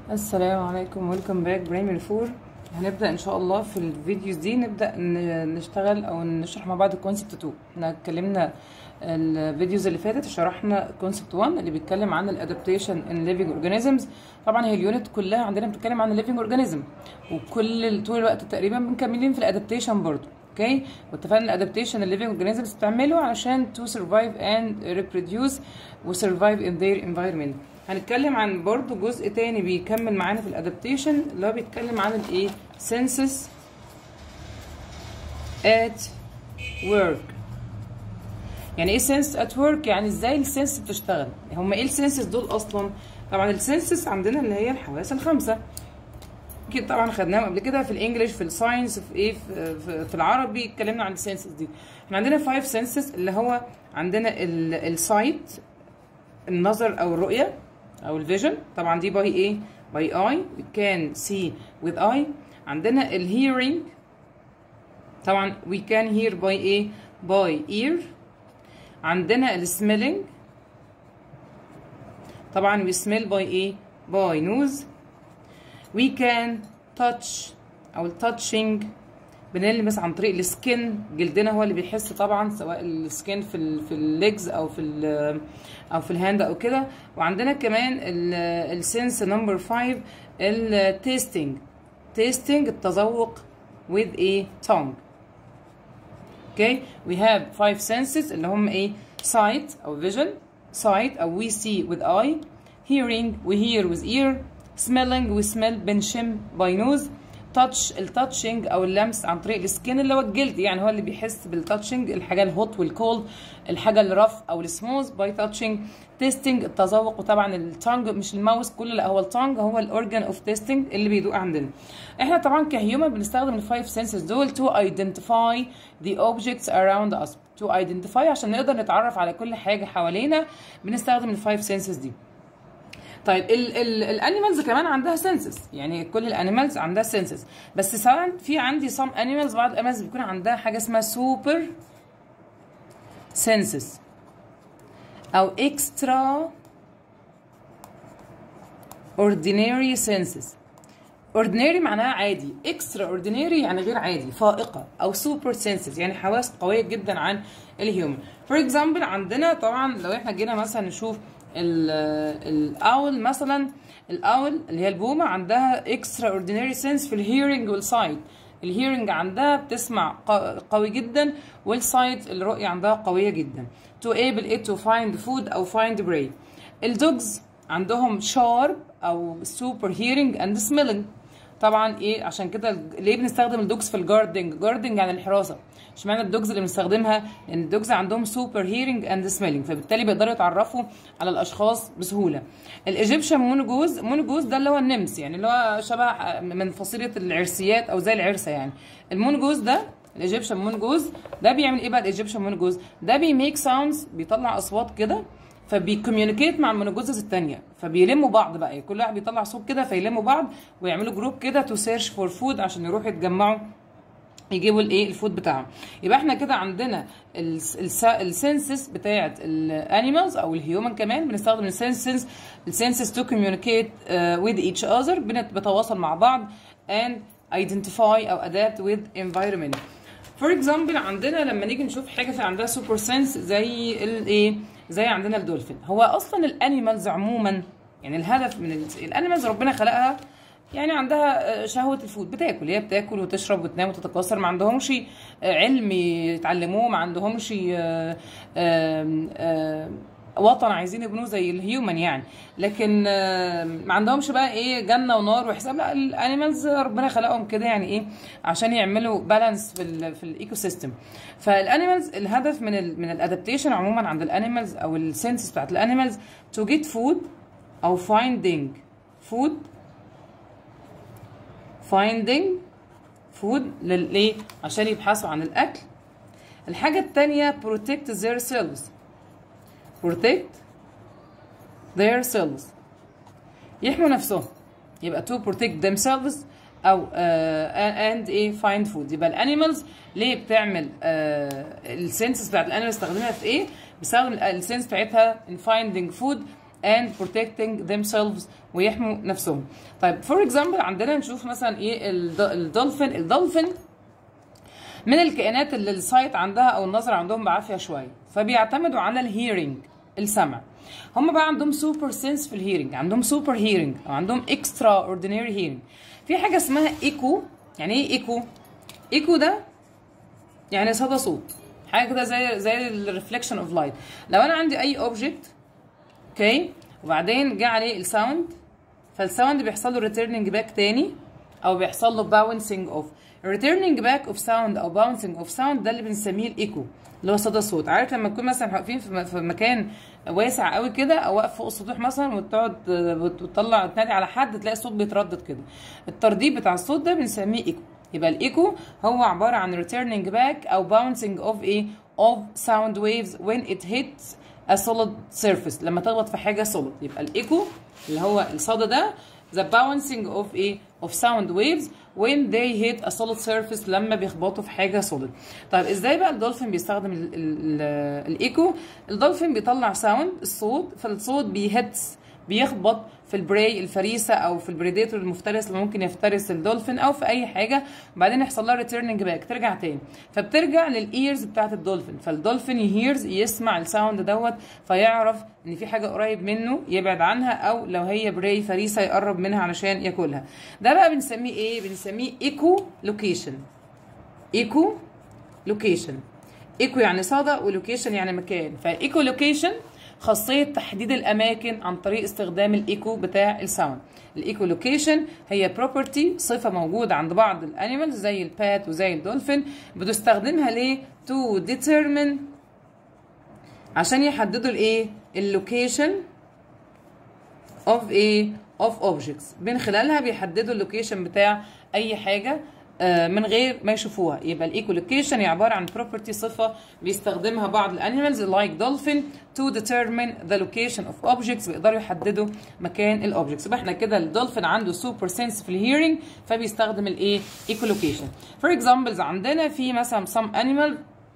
السلام عليكم ويلكم باك برايمري 4 هنبدا ان شاء الله في الفيديوز دي نبدا ن- نشتغل او نشرح مع بعض الكونسبت 2 احنا اتكلمنا الفيديوز اللي فاتت شرحنا كونسبت 1 اللي بيتكلم عن الادابتيشن ان ليفينج اورجانيزمز طبعا هي اليونت كلها عندنا بتتكلم عن الليفينج اورجانيزم وكل طول الوقت تقريبا مكملين في الادابتيشن برضو اوكي واتفقنا الادابتيشن الليفينج اورجانيزمز بتعمله علشان تو سرفايف اند ريبروديوس وسرفايف ان ذير انفايرمنت هنتكلم عن برضو جزء تاني بيكمل معانا في الادابتيشن اللي هو بيتكلم عن الايه census at work يعني ايه census at work يعني ازاي السنسس بتشتغل هم ايه السنسس دول اصلا طبعا السنسس عندنا اللي هي الحواس الخمسه اكيد طبعا خدناهم قبل كده في الانجليش في الساينس في ايه في, في, في العربي اتكلمنا عن السنسس دي احنا عندنا فايف سنسس اللي هو عندنا السايت النظر او الرؤيه او الفيجن طبعا دي باي ايه باي اي we can see with eye عندنا الهيرنج طبعا we can hear by ايه by ear عندنا السميلنج طبعا we smell by ايه by nose we can touch او التاتشنج بنلمس عن طريق السكن جلدنا هو اللي بيحس طبعا سواء السكن في ال في الليجز او في ال او في الهاند او كده وعندنا كمان السنس نمبر 5 التيستنج تيستنج التذوق with a tongue okay we have five senses اللي هم ايه sight او vision sight او we see with eye hearing we hear with ear smelling we smell بنشم by nose touch التاتشنج او اللمس عن طريق السكين اللي هو الجلد يعني هو اللي بيحس بالتاتشنج الحاجه الهوت والكولد الحاجه الرف او السموث باي تاتشنج تيستنج التذوق وطبعا التانج مش الماوس كله لا هو التانج هو الاورجان اوف تيستنج اللي بيدوق عندنا احنا طبعا كهيومن بنستخدم الفايف سنسز دول تو ايدنتيفاي ذا اوبجكتس اراوند اس تو ايدنتيفاي عشان نقدر نتعرف على كل حاجه حوالينا بنستخدم الفايف سنسز دي طيب الانيمالز كمان عندها سنسز يعني كل الانيمالز عندها سنسز بس سواء في عندي سام انيمالز بعض الانيمالز بيكون عندها حاجه اسمها سوبر سنسز او اكسترا اورديناري سنسز اورديناري معناها عادي اكسترا اورديناري يعني غير عادي فائقه او سوبر سنسز يعني حواس قويه جدا عن الهيومن فور اكزامبل عندنا طبعا لو احنا جينا مثلا نشوف الاول مثلا الاول اللي هي البومه عندها اكسترا اورديناري سنس في الهيرنج والسايت الهيرنج عندها بتسمع قوي جدا والسايت الرؤيه عندها قويه جدا to able it to find food او find prey الدوجز عندهم شارب او سوبر هيرنج اند سميلنج طبعا ايه عشان كده ليه بنستخدم الدوجز في الجاردنج جاردنج يعني الحراسه اشمعنى الدوجز اللي بنستخدمها لان الدوجز عندهم سوبر هيرنج اند سميلنج فبالتالي بيقدروا يتعرفوا على الاشخاص بسهوله الايجيبشن مونوجوز مونوجوز ده اللي هو النمس يعني اللي هو شبه من فصيله العرسيات او زي العرسه يعني المونوجوز ده الايجيبشن مونوجوز ده بيعمل ايه بقى الايجيبشن مونوجوز ده بيميك ساوندز بيطلع اصوات كده فبيكوميونيكيت مع المونوجوزز التانية فبيلموا بعض بقى كل واحد بيطلع صوت كده فيلموا بعض ويعملوا جروب كده تو سيرش فور فود عشان يروحوا يتجمعوا يجيبوا الايه الفود بتاعهم يبقى احنا كده عندنا السنسس بتاعه الانيمالز او الهيومن كمان بنستخدم السنسس السنسس تو كوميونيكيت وذ ايتش اذر بنتواصل مع بعض and identify او adapt with environment فور اكزامبل عندنا لما نيجي نشوف حاجه في عندها سوبر سنس زي الايه زي عندنا الدولفين هو اصلا الانيمالز عموما يعني الهدف من الانيمالز ربنا خلقها يعني عندها شهوة الفود بتاكل هي بتاكل وتشرب وتنام وتتكاثر ما عندهمش علم يتعلموه ما عندهمش وطن عايزين يبنوه زي الهيومن يعني لكن ما عندهمش بقى ايه جنه ونار وحساب لا الانيمالز ربنا خلقهم كده يعني ايه عشان يعملوا بالانس في ال في الايكو سيستم فالانيمالز الهدف من ال من الادابتيشن عموما عند الانيمالز او السنسز بتاعت الانيمالز تو جيت فود او فايندينج فود finding food للايه عشان يبحثوا عن الاكل الحاجه الثانيه protect their cells protect their cells يحموا نفسهم يبقى to protect themselves او uh, and ايه find food يبقى الانيمالز ليه بتعمل uh, السنسس بتاعت الانيمالز بتستخدمها في ايه بستخدم السنس بتاعتها in finding food and protecting themselves ويحموا نفسهم طيب فور اكزامبل عندنا نشوف مثلا ايه الد- الدولفين الدولفين من الكائنات اللي السايت عندها او النظر عندهم بعافيه شويه فبيعتمدوا على الهيرنج السمع هم بقى عندهم سوبر سنس في الهيرنج عندهم سوبر هيرنج او عندهم اكسترا اوردينري هيرنج في حاجه اسمها ايكو يعني ايه ايكو ايكو ده يعني صدى صوت حاجه كده زي زي الريفليكشن اوف لايت لو انا عندي اي اوبجكت اوكي وبعدين جه عليه الساوند فالساوند بيحصل له ريتيرنينج باك تاني او بيحصل له باونسنج اوف الريتيرنينج باك اوف ساوند او باونسنج اوف ساوند ده اللي بنسميه الايكو اللي هو صدى الصوت عارف لما تكون مثلا واقفين في م- في مكان واسع قوي كده او واقف فوق السطوح مثلا وتقعد آه، وتطلع تنادي على حد تلاقي الصوت بيتردد كده الترديد بتاع الصوت ده بنسميه ايكو يبقى الايكو هو عباره عن returning back او bouncing of a of sound waves when it hits a solid surface لما تخبط في حاجه solid يبقى الايكو اللي هو الصدى ده the bouncing of a of sound waves when they hit a solid surface لما بيخبطوا في حاجه solid طيب ازاي بقى الدولفين بيستخدم ال- ال- ال- الايكو الدولفين بيطلع ساوند الصوت فالصوت بيهتس بيخبط في البراي الفريسه او في البريديتور المفترس اللي ممكن يفترس الدولفين او في اي حاجه وبعدين يحصل لها ريتيرنينج باك ترجع تاني فبترجع للايرز بتاعت الدولفين فالدولفين يهيرز يسمع الساوند دوت فيعرف ان في حاجه قريب منه يبعد عنها او لو هي براي فريسه يقرب منها علشان ياكلها ده بقى بنسميه ايه بنسميه ايكو لوكيشن ايكو لوكيشن ايكو يعني صدى ولوكيشن يعني مكان فايكو لوكيشن خاصية تحديد الأماكن عن طريق استخدام الإيكو بتاع الساوند الإيكو لوكيشن هي بروبرتي صفة موجودة عند بعض الأنيمالز زي البات وزي الدولفين بتستخدمها ليه to determine عشان يحددوا الإيه اللوكيشن of a of objects من خلالها بيحددوا اللوكيشن بتاع اي حاجه آه، من غير ما يشوفوها يبقى الايكو لوكيشن هي عباره عن بروبرتي صفه بيستخدمها بعض الانيمالز لايك دولفين تو determine the location of objects بيقدروا يحددوا مكان الاوبجكتس يبقى احنا كده الدولفين عنده سوبر سنس في الهيرنج فبيستخدم الايه ايكو لوكيشن فور اكزامبلز عندنا في مثلا some animal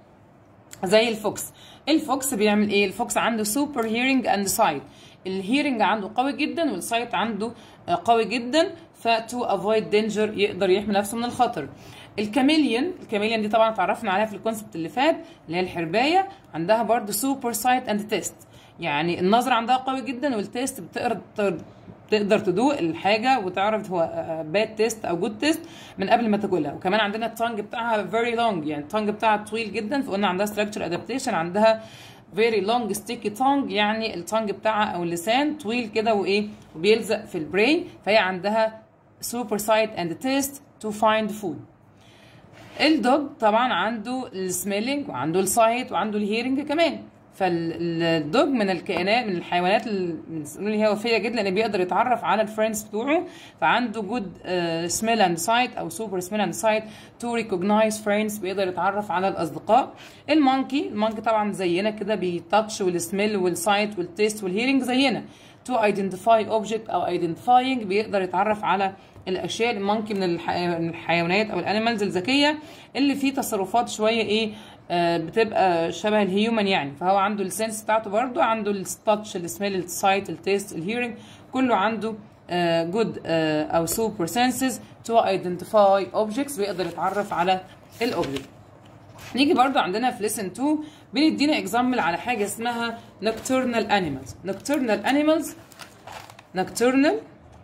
زي الفوكس الفوكس بيعمل ايه الفوكس عنده سوبر هيرنج اند سايت الهيرنج عنده قوي جدا والسايت عنده آه، قوي جدا فتو افويد دينجر يقدر يحمي نفسه من الخطر الكاميليون الكاميليون دي طبعا اتعرفنا عليها في الكونسبت اللي فات اللي هي الحربايه عندها برضو سوبر سايت اند تيست يعني النظر عندها قوي جدا والتيست بتقدر تقدر تدوق الحاجه وتعرف هو باد تيست او جود تيست من قبل ما تاكلها وكمان عندنا التانج بتاعها فيري لونج يعني التانج بتاعها طويل جدا فقلنا عندها ستراكشر ادابتيشن عندها very long sticky tongue يعني التانج بتاعها او اللسان طويل كده وايه وبيلزق في البرين فهي عندها super sight and taste to find food الدوج طبعا عنده السميلينج وعنده السايت وعنده الهيرنج كمان فالدوج من الكائنات من الحيوانات اللي بنقول هي وفيه جدا لان بيقدر يتعرف على الفريندز بتوعه فعنده جود سميل اند سايت او سوبر سميل اند سايت تو ريكوجنايز فريندز بيقدر يتعرف على الاصدقاء المونكي المونكي طبعا زينا كده بيتاتش والسميل والسايت والتيست والهيرنج زينا تو ايدنتيفاي اوبجكت او ايدنتيفاينج بيقدر يتعرف على الاشياء المونكي من الح- من الحيوانات او الانيمالز الذكيه اللي فيه تصرفات شويه ايه آه، بتبقى شبه الهيومن يعني فهو عنده السنس بتاعته برضه عنده التاتش السميل السايت التيست الهيرنج كله عنده جود او سوبر سنسز تو ايدنتيفاي اوبجكتس بيقدر يتعرف على الاوبجكت نيجي برضو عندنا في ليسن 2 بندينا اكزامبل على حاجه اسمها nocturnal animals nocturnal animals nocturnal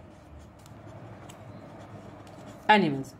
animals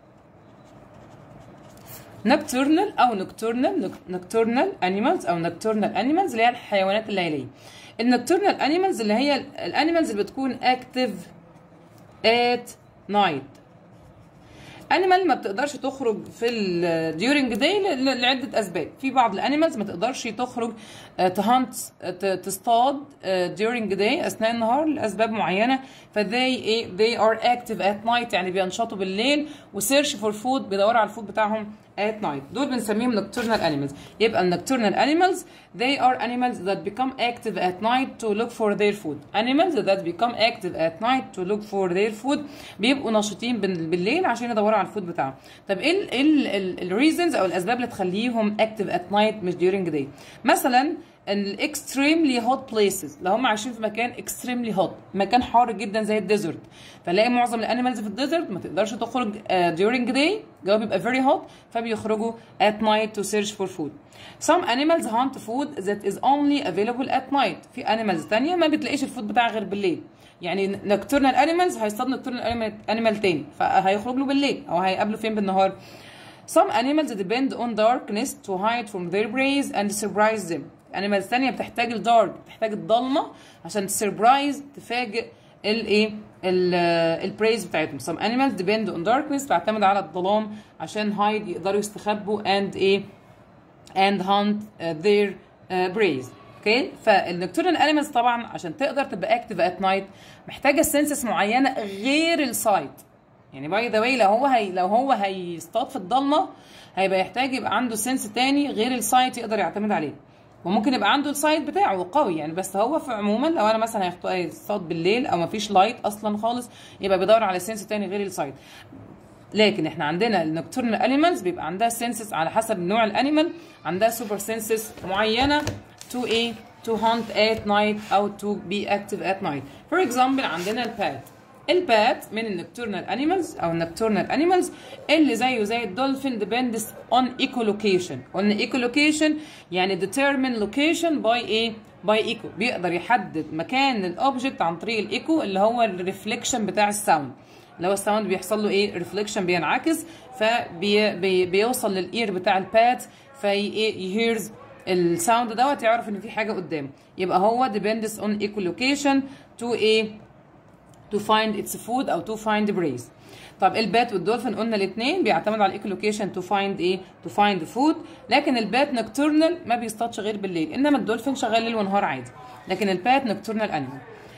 nocturnal او nocturnal nocturnal animals او nocturnal animals اللي هي الحيوانات الليليه النocturnal animals اللي هي الانيمالز اللي بتكون active at night انيمال ما بتقدرش تخرج في ال during day ل- لعده اسباب في بعض الانيمالز ما تقدرش تخرج تهانت تصطاد آه، during day اثناء النهار لاسباب معينه فذي ايه they are active at night يعني بينشطوا بالليل وسيرش فور فود بيدوروا على الفود بتاعهم at night دول بنسميهم nocturnal animals يبقى ال nocturnal animals they are animals that become active at night to look for their food animals that become active at night to look for their food بيبقوا نشيطين بال- بالليل عشان يدوروا على الفود بتاعهم طب ايه الريزنز او الاسباب اللي تخليهم active at night مش during day مثلا الاكستريملي هوت بليسز لو هم عايشين في مكان اكستريملي هوت مكان حار جدا زي الديزرت فنلاقي معظم الانيمالز في الديزرت ما تقدرش تخرج uh, during day الجو بيبقى very hot فبيخرجوا at night to search for food some animals hunt food that is only available at night في animals تانية ما بتلاقيش الفود بتاعها غير بالليل يعني نكتورنال انيمالز هيصطاد نكتورنال انيمال تاني فهيخرج له بالليل او هيقابله فين بالنهار Some animals depend on darkness to hide from their prey and surprise them. animals تانية بتحتاج الدارك بتحتاج الضلمة عشان تسربرايز تفاجئ الايه البريز بتاعتهم some animals depend on darkness تعتمد على الظلام عشان hide يقدروا يستخبوا and ايه and hunt uh, their uh, prey اوكي فالنكتورنال انيمالز طبعا عشان تقدر تبقى اكتف ات نايت محتاجه سنسس معينه غير السايت يعني باي ذا واي لو هو هي لو هو هيصطاد في الضلمه هيبقى يحتاج يبقى عنده سنس تاني غير السايت يقدر يعتمد عليه وممكن يبقى عنده السايت بتاعه قوي يعني بس هو في عموما لو انا مثلا هيصطاد بالليل او مفيش لايت اصلا خالص يبقى بيدور على سنس تاني غير السايت لكن احنا عندنا النكتورنال انيمالز بيبقى عندها سنسز على حسب نوع الانيمال عندها سوبر سنسز معينه to ايه to hunt at night او to be active at night for example عندنا البات البات من النكتورنال انيمالز او النكتورنال انيمالز اللي زيه زي الدولفين depends on echolocation قلنا echolocation يعني determine location by ايه by echo بيقدر يحدد مكان الاوبجكت عن طريق الايكو اللي هو الريفليكشن بتاع الساوند اللي هو الساوند بيحصل له ايه ريفليكشن بينعكس فبيوصل للاير بتاع البات فيهيرز الساوند دوت يعرف ان في حاجه قدامه يبقى هو depends on echolocation to a to find its food او to find prey طب البات والدولفين قلنا الاثنين بيعتمدوا على الايكولوكيشن تو فايند ايه تو فايند فود لكن البات نكتورنال ما بيصطادش غير بالليل انما الدولفين شغال ليل ونهار عادي لكن البات نكتورنال انيمال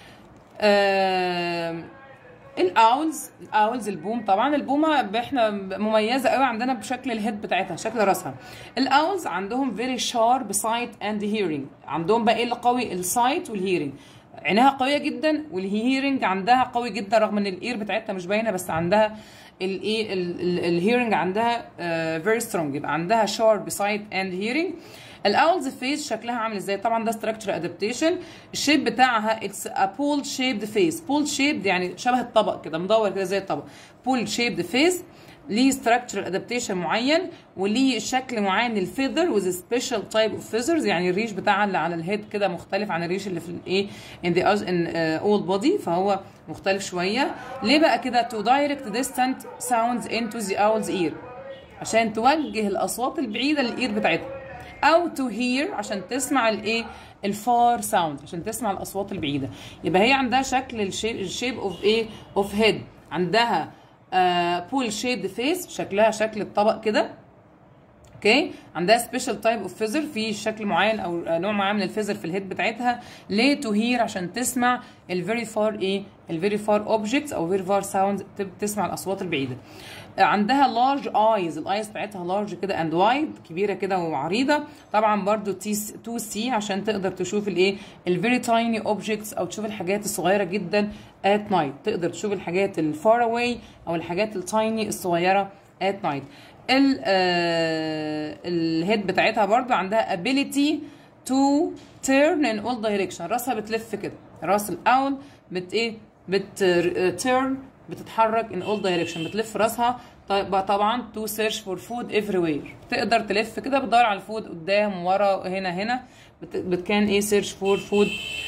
آه الاولز الاولز البوم طبعا البومه احنا مميزه قوي عندنا بشكل الهيد بتاعتها شكل راسها الاولز عندهم فيري شارب سايت اند هيرنج عندهم بقى ايه اللي قوي السايت والهيرنج عينها قويه جدا والهيرنج عندها قوي جدا رغم ان الاير بتاعتها مش باينه بس عندها الايه الهيرنج عندها فيري سترونج يبقى عندها شارب سايت اند هيرنج الاولز فيس شكلها عامل ازاي طبعا ده ستراكشر ادابتيشن الشيب بتاعها اتس ا بول شيبد فيس بول شيبد يعني شبه الطبق كده مدور كده زي الطبق بول شيبد فيس ليه ستراكشر ادابتيشن معين وليه شكل معين للفيذر وذ سبيشال تايب اوف فيذرز يعني الريش بتاعها اللي على الهيد كده مختلف عن الريش اللي في الايه ان ذا ان اول بودي فهو مختلف شويه ليه بقى كده تو دايركت ديستانت ساوندز انتو ذا اولز اير عشان توجه الاصوات البعيده للاير بتاعتها او تو هير عشان تسمع الايه الفار ساوند عشان تسمع الاصوات البعيده يبقى هي عندها شكل الشيب اوف ايه اوف هيد عندها بول شيبد فيس شكلها شكل الطبق كده اوكي عندها سبيشال تايب اوف فيزر في شكل معين او نوع معين من الفيزر في الهيد بتاعتها ليه تو هير عشان تسمع الفيري فار ايه الفيري فار اوبجكتس او فيري فار ساوندز تسمع الاصوات البعيده عندها لارج ايز الايز بتاعتها لارج كده اند وايد كبيره كده وعريضه طبعا برضو تي 2 سي عشان تقدر تشوف الايه الفيري تايني اوبجكتس او تشوف الحاجات الصغيره جدا ات نايت تقدر تشوف الحاجات الفار اواي او الحاجات التايني الصغيره ات نايت ال الهيد بتاعتها برضو عندها ability to turn in all direction راسها بتلف كده راس الاول بت ايه بت turn بتتحرك in all direction بتلف راسها طبعا to search for food everywhere تقدر تلف كده بتدور على الفود قدام ورا هنا هنا بتكان ايه search for food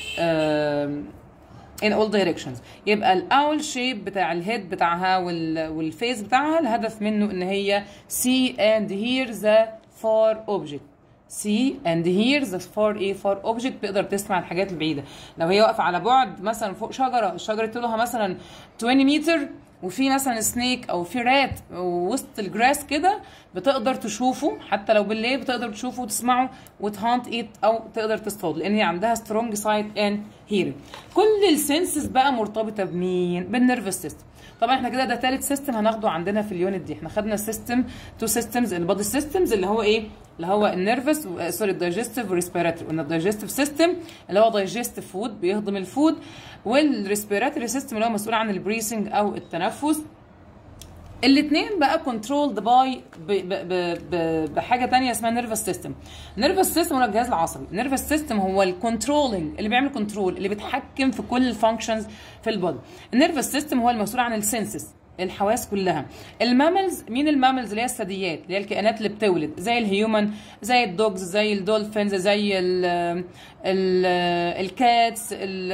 in all directions يبقى الاول شيب بتاع الهيد بتاعها والفيس بتاعها الهدف منه ان هي see and hear the far object see and hear the far ايه far object تقدر تسمع الحاجات البعيده لو هي واقفه على بعد مثلا فوق شجره الشجره طولها مثلا 20 متر وفي مثلا سنيك او في رات وسط الجراس كده بتقدر تشوفه حتى لو بالليل بتقدر تشوفه وتسمعه وتهانت ايت او تقدر تصطاد لان هي عندها سترونج سايت اند هيرنج كل السنسز بقى مرتبطه بمين بالنيرفس سيستم طبعا احنا كده ده ثالث سيستم هناخده عندنا في اليونت دي احنا خدنا السيستم تو سيستمز البادي سيستمز اللي هو ايه اللي هو النيرفس سوري الدايجستيف والريسبيراتوري قلنا الدايجستيف سيستم اللي هو دايجستيف فود بيهضم الفود والريسبيراتوري سيستم اللي هو مسؤول عن البريسنج او التنفس الاثنين بقى كنترولد باي بحاجه تانية اسمها نيرفس سيستم نيرفس سيستم هو الجهاز العصبي نيرفس سيستم هو الكنترولنج اللي بيعمل كنترول اللي بيتحكم في كل الفانكشنز في البودي النيرفس سيستم هو المسؤول عن السنسز الحواس كلها الماملز مين الماملز اللي هي الثدييات اللي هي الكائنات اللي بتولد زي الهيومن زي الدوجز زي الدولفينز زي ال ال الكاتس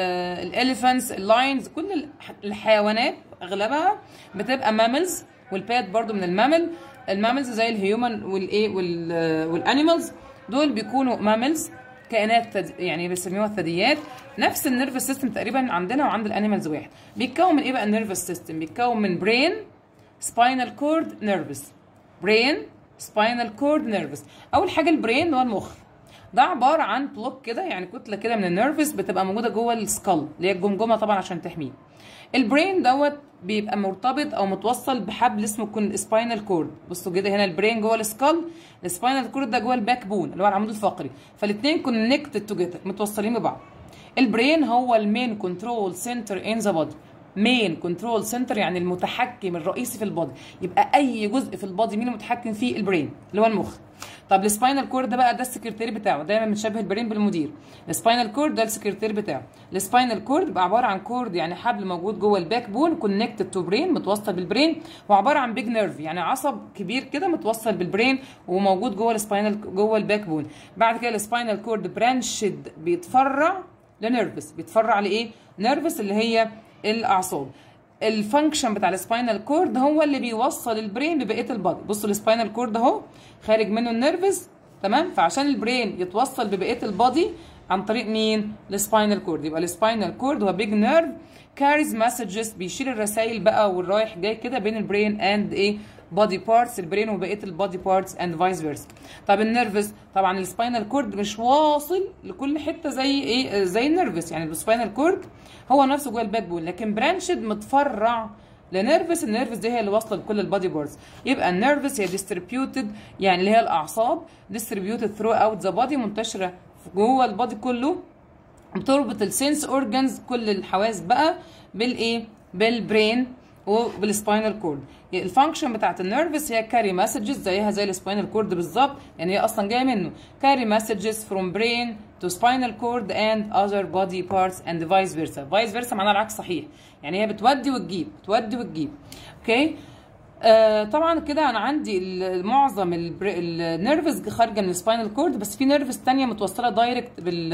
الاليفانتس اللاينز كل الحيوانات اغلبها بتبقى ماملز والبات برضو من المامل الماملز زي الهيومن والايه والانيمالز دول بيكونوا ماملز كائنات تد... يعني بيسميوها الثدييات نفس النيرفس سيستم تقريبا عندنا وعند الانيمالز واحد بيتكون من ايه بقى النيرفس سيستم بيتكون من برين سباينال كورد نيرفس برين سباينال كورد نيرفس اول حاجه البرين هو المخ ده عباره عن بلوك كده يعني كتله كده من النيرفس بتبقى موجوده جوه السكال اللي هي الجمجمه طبعا عشان تحميه البرين دوت بيبقى مرتبط او متوصل بحبل اسمه كون سباينال كورد بصوا كده هنا البرين جوه السكال السباينال كورد ده جوه الباك بون اللي هو العمود الفقري فالاثنين كونكتد توجذر متوصلين ببعض البرين هو المين كنترول سنتر ان ذا بودي مين كنترول سنتر يعني المتحكم الرئيسي في البودي يبقى اي جزء في البودي مين المتحكم فيه البرين اللي هو المخ طب السباينال كورد ده بقى ده السكرتير بتاعه دايما بنشبه البرين بالمدير السباينال كورد ده السكرتير بتاعه السباينال كورد بيبقى عباره عن كورد يعني حبل موجود جوه الباك بون كونكتد تو برين متوصل بالبرين وعباره عن بيج نيرف يعني عصب كبير كده متوصل بالبرين وموجود جوه السباينال جوه الباك بون بعد كده السباينال كورد برانشد بيتفرع لنيرفس بيتفرع لايه نيرفس اللي هي الاعصاب الفانكشن بتاع السباينال كورد هو اللي بيوصل البرين ببقيه البادي بصوا السباينال كورد اهو خارج منه النيرفز تمام فعشان البرين يتوصل ببقيه البادي عن طريق مين السباينال كورد يبقى السباينال كورد هو بيج نيرف كاريز مسجز بيشيل الرسائل بقى والرايح جاي كده بين البرين اند ايه بودي بارتس البرين وبقيه البودي بارتس اند فايس فيرسا طب النيرفز طبعا السباينال كورد مش واصل لكل حته زي ايه زي النيرفز يعني السباينال كورد هو نفسه جوه الباك بون لكن برانشد متفرع لنيرفس النيرفس دي هي اللي واصله لكل البادي بارتس يبقى النيرفس هي ديستريبيوتد يعني اللي هي الاعصاب ديستريبيوتد ثرو اوت ذا بادي منتشره جوه البادي كله بتربط السنس اورجانز كل الحواس بقى بالايه بالبرين وبالسباينال كورد الفانكشن بتاعت النيرفس هي كاري مسجز زيها زي السباينال كورد بالظبط يعني هي اصلا جايه منه كاري مسجز فروم برين to spinal cord and other body parts and vice versa vice versa معناها العكس صحيح يعني هي بتودي وتجيب بتودي وتجيب اوكي آه طبعا كده انا عندي معظم النيرفز خارجه من السباينال كورد بس في نيرفز تانية متوصله دايركت بال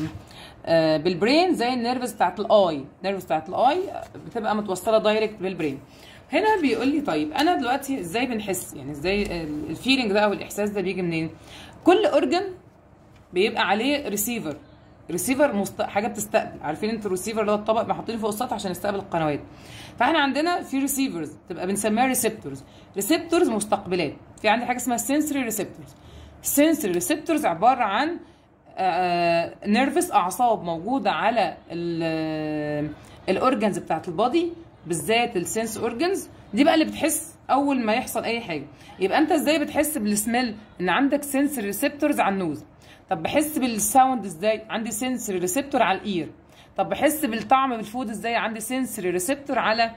آه بالبرين زي النيرفز بتاعت الاي النيرفز بتاعت الاي بتبقى متوصله دايركت بالبرين هنا بيقول لي طيب انا دلوقتي ازاي بنحس يعني ازاي الفيلينج ده او الاحساس ده بيجي منين كل اورجن بيبقى عليه ريسيفر ريسيفر مست... حاجه بتستقبل عارفين انتوا الريسيفر اللي هو الطبق محطينه فوق السطح عشان يستقبل القنوات فاحنا عندنا في ريسيفرز تبقى بنسميها ريسبتورز ريسبتورز مستقبلات في عندي حاجه اسمها سنسوري ريسبتورز سنسوري ريسبتورز عباره عن نيرفس اعصاب موجوده على الاورجنز بتاعت البادي بالذات السنس اورجنز دي بقى اللي بتحس اول ما يحصل اي حاجه يبقى انت ازاي بتحس بالسميل ان عندك سنسوري ريسبتورز على النوز طب بحس بالساوند ازاي عندي سنسوري ريسبتور على الاير طب بحس بالطعم بالفود ازاي عندي سنسوري ريسبتور على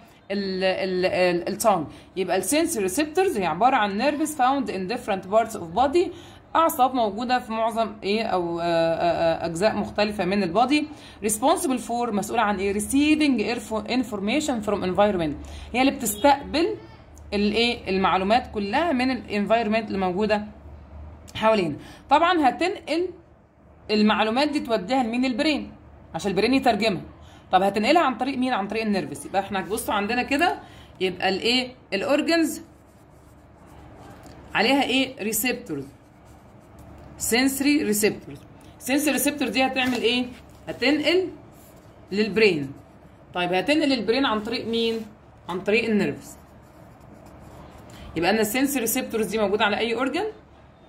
التونج يبقى السنسوري ريسبتورز هي عباره عن نيرفز فاوند ان ديفرنت بارتس اوف بودي اعصاب موجوده في معظم ايه او اجزاء مختلفه من البودي responsible فور مسؤوله عن ايه receiving information from environment هي اللي بتستقبل الايه المعلومات كلها من الانفايرمنت اللي موجوده حوالينا طبعا هتنقل المعلومات دي توديها لمين البرين عشان البرين يترجمها طب هتنقلها عن طريق مين عن طريق النيرفس يبقى احنا بصوا عندنا كده يبقى الايه الاورجنز عليها ايه ريسبتورز سنسوري ريسبتورز سنسوري ريسبتور دي هتعمل ايه هتنقل للبرين طيب هتنقل للبرين عن طريق مين عن طريق النيرفز يبقى ان السنسوري ريسبتورز دي موجوده على اي اورجن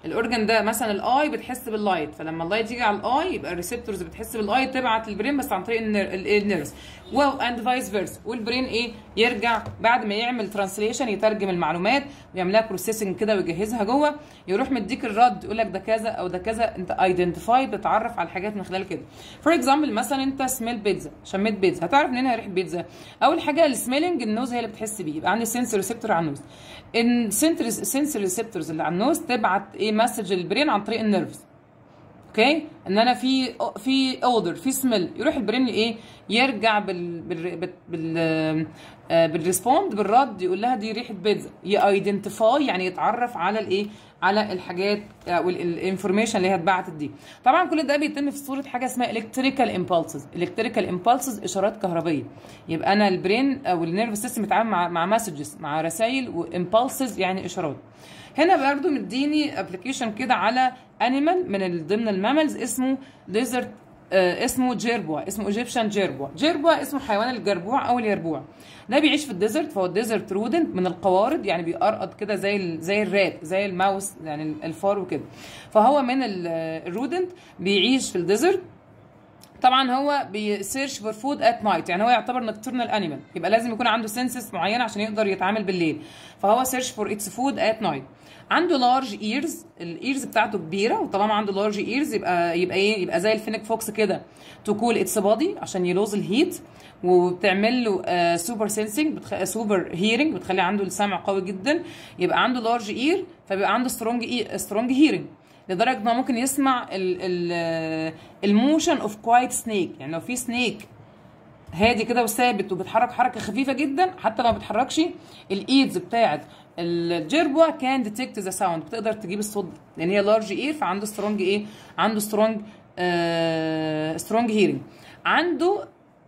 الاورجن ده مثلا الاي بتحس باللايت فلما اللايت يجي على الاي يبقى الريسبتورز بتحس باللايت تبعت للبرين بس عن طريق النيرفز اند فايس فيرس والبرين ايه يرجع بعد ما يعمل ترانسليشن يترجم المعلومات ويعملها بروسيسنج كده ويجهزها جوه يروح مديك الرد يقول لك ده كذا او ده كذا انت ايدنتيفاي بتتعرف على الحاجات من خلال كده فور اكزامبل مثلا انت سميل بيتزا شميت بيتزا هتعرف منين ريحه بيتزا اول حاجه السميلنج النوز هي اللي بتحس بيه يبقى عندي سنسور ريسبتور على النوز السنسور ريسبتورز اللي على النوز تبعت ايه مسج للبرين عن طريق النيرفز اوكي ان انا في في اودر في سميل يروح البرين ايه يرجع بال بال بال بالريسبوند بالرد يقول لها دي ريحه بيتزا يايدنتيفاي يعني يتعرف على الايه على الحاجات او الانفورميشن اللي هي اتبعتت دي طبعا كل ده بيتم في صوره حاجه اسمها الكتريكال امبulses الكتريكال امبulses اشارات كهربيه يبقى انا البرين او النيرف سيستم بيتعامل مع مع مسجز مع رسائل وامبulses يعني اشارات هنا برضو مديني ابلكيشن كده على انيمال من ضمن الماملز اسمه ديزرت آه اسمه جيربوا اسمه ايجيبشن جيربوا جيربوا اسمه حيوان الجربوع او اليربوع ده بيعيش في الديزرت فهو الديزرت رودنت من القوارض يعني بيقرقض كده زي ال زي الرات زي الماوس يعني الفار وكده فهو من الرودنت بيعيش في الديزرت طبعا هو بيسيرش فور فود ات نايت يعني هو يعتبر نكترنال انيمال يبقى لازم يكون عنده سنسس معينه عشان يقدر يتعامل بالليل فهو سيرش فور اتس فود ات نايت عنده لارج ايرز الايرز بتاعته كبيره وطالما عنده لارج ايرز يبقى يبقى ايه يبقى زي الفينيك فوكس كده تو كول اتس بادي عشان يلوز الهيت وبتعمل له آه سوبر سينسنج بتخ... سوبر هيرنج بتخلي عنده السمع قوي جدا يبقى عنده لارج اير فبيبقى عنده سترونج إي... سترونج هيرنج لدرجه انه ممكن يسمع الموشن اوف كوايت سنيك يعني لو في سنيك هادي كده وثابت وبيتحرك حركه خفيفه جدا حتى لو ما بيتحركش الايدز بتاعت الجيربوا كان ديتكت ذا ساوند بتقدر تجيب الصوت لان هي لارج اير فعنده سترونج ايه عنده سترونج سترونج هيرنج عنده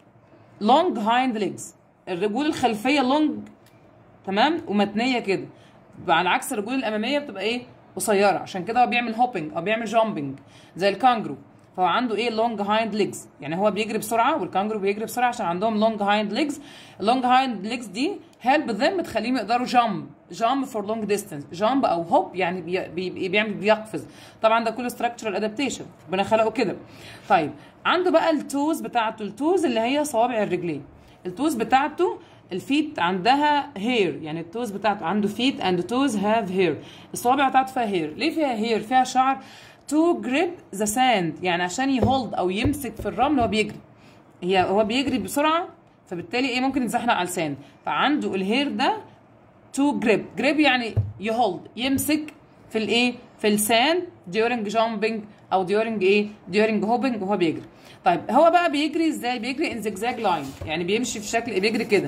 لونج هايند ليجز الرجول الخلفيه لونج تمام ومتنيه كده على عكس الرجول الاماميه بتبقى ايه قصيره عشان كده هو بيعمل هوبنج او بيعمل جامبنج زي الكانجرو فهو عنده ايه لونج هايند ليجز يعني هو بيجري بسرعه والكانجرو بيجري بسرعه عشان عندهم لونج هايند ليجز اللونج هايند ليجز دي هيلب ذم تخليهم يقدروا جامب جامب فور لونج ديستانس جامب او هوب يعني بي بي بيعمل بيقفز طبعا ده كله ستراكشرال ادابتيشن ربنا خلقه كده طيب عنده بقى التوز بتاعته التوز اللي هي صوابع الرجلين التوز بتاعته الفيت عندها هير يعني التوز بتاعته عنده فيت اند توز هاف هير الصوابع بتاعته فيها هير ليه فيها هير فيها شعر تو جريب ذا ساند يعني عشان يهولد او يمسك في الرمل هو بيجري هي هو بيجري بسرعه فبالتالي ايه ممكن يتزحلق على الساند فعنده الهير ده تو جريب جريب يعني يهولد يمسك في الايه في الساند during jumping او during ايه during hopping وهو بيجري طيب هو بقى بيجري ازاي بيجري ان زجزاج لاين يعني بيمشي في شكل بيجري كده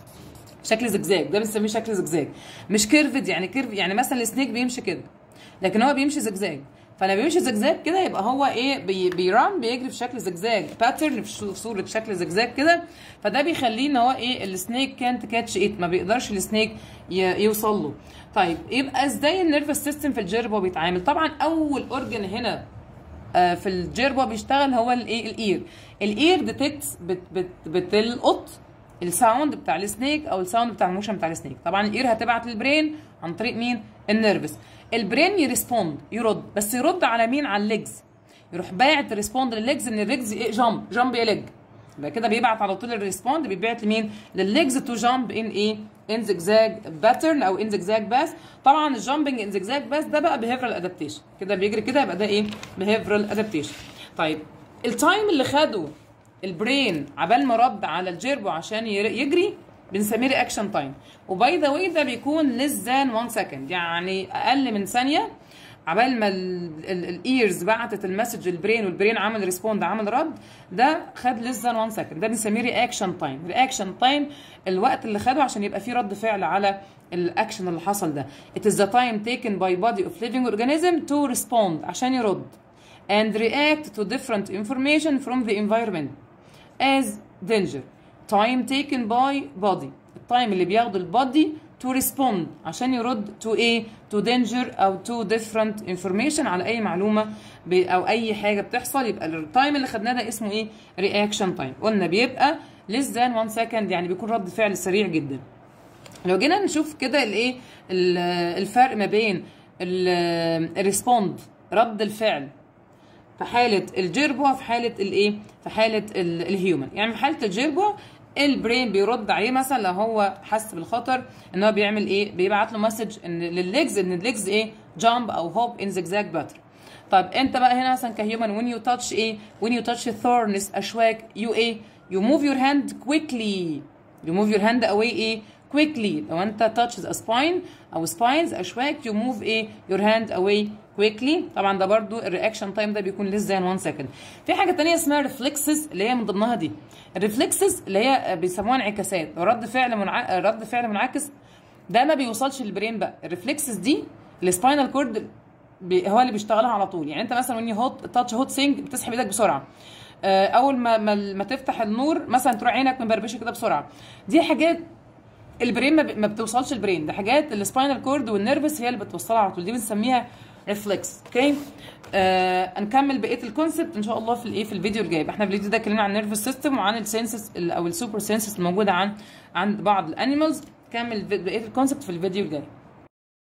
شكل زجزاج ده بنسميه شكل زجزاج مش كيرفد يعني كيرف يعني مثلا السنيك بيمشي كده لكن هو بيمشي زجزاج فلما بيمشي زجزاج كده يبقى هو ايه بي بيران بيجري في شكل زجزاج باترن في صوره شكل زجزاج كده فده بيخليه ان هو ايه السنيك كانت كاتش ايت ما بيقدرش السنيك يوصل له طيب يبقى ازاي النيرفس سيستم في الجيربو بيتعامل طبعا اول اورجن هنا آه في الجيربو بيشتغل هو الايه الاير الاير ديتكتس بت بت بتلقط الساوند بتاع السنيك او الساوند بتاع الموشن بتاع السنيك طبعا الاير هتبعت للبرين عن طريق مين النيرفس البرين يريسبوند يرد بس يرد على مين على الليجز يروح باعت ريسبوند للليجز ان الليجز ايه جامب جامب يا ليج يبقى كده بيبعت على طول الريسبوند بيبعت لمين للليجز تو جامب ان ايه ان زجزاج باترن او ان زجزاج باس طبعا الجامبنج ان زجزاج باس ده بقى بيهيفرال ادابتيشن كده بيجري كده يبقى ده ايه بيهيفرال ادابتيشن طيب التايم اللي خده البرين عبال ما رد على الجيربو عشان يجري بنسميه رياكشن تايم وباي ذا واي ده بيكون ليس ذان 1 سكند يعني اقل من ثانيه عبال ما الايرز بعتت المسج للبرين والبرين عمل ريسبوند عمل رد ده خد ليس ذان 1 سكند ده بنسميه رياكشن تايم رياكشن تايم الوقت اللي خده عشان يبقى فيه رد فعل على الاكشن اللي حصل ده it is the time taken by body of living organism to respond عشان يرد and react to different information from the environment as danger time taken by body التايم اللي بياخده البادي to respond عشان يرد to ايه to danger او to different information على اي معلومه او اي حاجه بتحصل يبقى التايم اللي خدناه ده اسمه ايه reaction time قلنا بيبقى less than 1 second يعني بيكون رد فعل سريع جدا لو جينا نشوف كده الايه الفرق ما بين الريسبوند رد الفعل في حالة الجيربوا في حالة الايه؟ في حالة الهيومن، يعني في حالة الجيربوا البرين بيرد عليه مثلا لو هو حس بالخطر ان هو بيعمل ايه؟ بيبعت له مسج ان للليجز ان الليجز ايه؟ جامب او هوب ان زجزاج باتر. طيب انت بقى هنا مثلا كهيومن وين يو تاتش ايه؟ وين يو تاتش ثورنز اشواك يو ايه؟ يو موف يور هاند كويكلي يو موف يور هاند اواي ايه؟ quickly لو انت touches a spine او spines اشواك you move ايه your hand away quickly طبعا ده برضو الرياكشن تايم ده بيكون less than 1 second في حاجه تانية اسمها reflexes اللي هي من ضمنها دي الريفلكسز اللي هي بيسموها انعكاسات رد فعل منع... رد فعل منعكس ده ما بيوصلش للبرين بقى الريفلكسز دي السباينال كورد بي... هو اللي بيشتغلها على طول يعني انت مثلا when you hot touch hot thing بتسحب ايدك بسرعه اول ما ما, ما تفتح النور مثلا تروح عينك مبربشه كده بسرعه دي حاجات البرين ما بتوصلش البرين ده حاجات السباينال كورد والنيرفس هي اللي بتوصلها على طول دي بنسميها ريفلكس اوكي آه نكمل بقيه الكونسبت ان شاء الله في الايه في الفيديو الجاي احنا في الفيديو ده اتكلمنا عن النيرفس سيستم وعن السنسس او السوبر سنسس الموجوده عن عند بعض الانيمالز كمل بقيه الكونسبت في الفيديو الجاي